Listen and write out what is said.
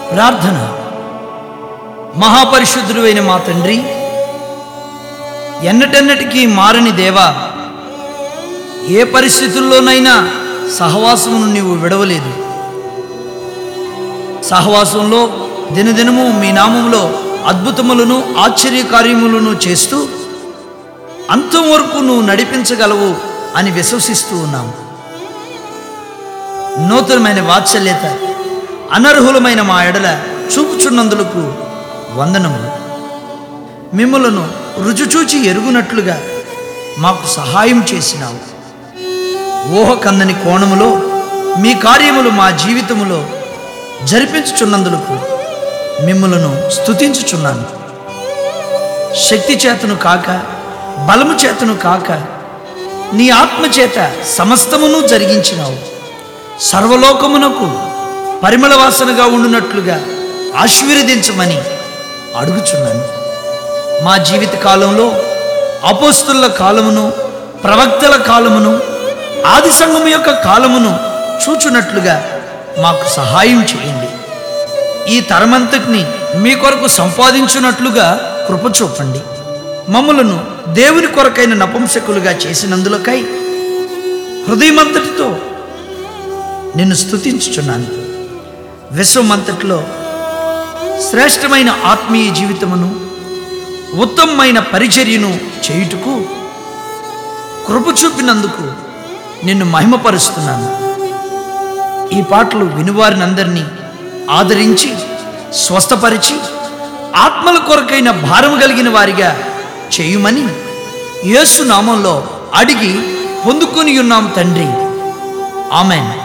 ప్రార్థన మహాపరిశుద్ధుడు అయిన మా తండ్రి ఎన్నటెన్నటికీ మారని దేవా ఏ పరిస్థితుల్లోనైనా సహవాసమును నీవు విడవలేదు సహవాసంలో దినదినము మీ నామములో అద్భుతములను ఆశ్చర్యకార్యములను చేస్తూ అంతం వరకు నువ్వు నడిపించగలవు అని విశ్వసిస్తూ ఉన్నాము నూతనమైన వాత్సల్యత అనర్హులమైన మా ఎడల చూపుచున్నందులకు వందనములు మిమ్మలను రుచిచూచి ఎరుగునట్లుగా మాకు సహాయం చేసినావు ఊహ కందని కోణములో మీ కార్యములు మా జీవితములో జరిపించుచున్నందులకు మిమ్మలను స్తుతించుచున్నాను శక్తి చేతను కాక బలము చేతను కాక నీ ఆత్మ చేత సమస్తమును జరిగించినావు సర్వలోకమునకు పరిమళ వాసనగా ఉండునట్లుగా ఆశీర్వదించమని అడుగుచున్నాను మా జీవిత కాలంలో అపోస్తుల కాలమును ప్రవక్తల కాలమును ఆది సంఘము యొక్క కాలమును చూచునట్లుగా మాకు సహాయం చేయండి ఈ తరమంతటిని మీ కొరకు సంపాదించున్నట్లుగా కృప చూపండి మమ్మలను దేవుని కొరకైన నపుంసకులుగా చేసినందులకై హృదయమంతటితో నిన్ను స్తుతించుచున్నాను విశ్వమంతటిలో శ్రేష్టమైన ఆత్మీయ జీవితమును ఉత్తమమైన పరిచర్యను చేయుటకు కృప చూపినందుకు నిన్ను మహిమపరుస్తున్నాను ఈ పాటలు వినువారినందరినీ ఆదరించి స్వస్థపరిచి ఆత్మల కొరకైన భారం కలిగిన వారిగా చేయుమని యేసు నామంలో అడిగి పొందుకొని ఉన్నాం తండ్రి ఆమెన్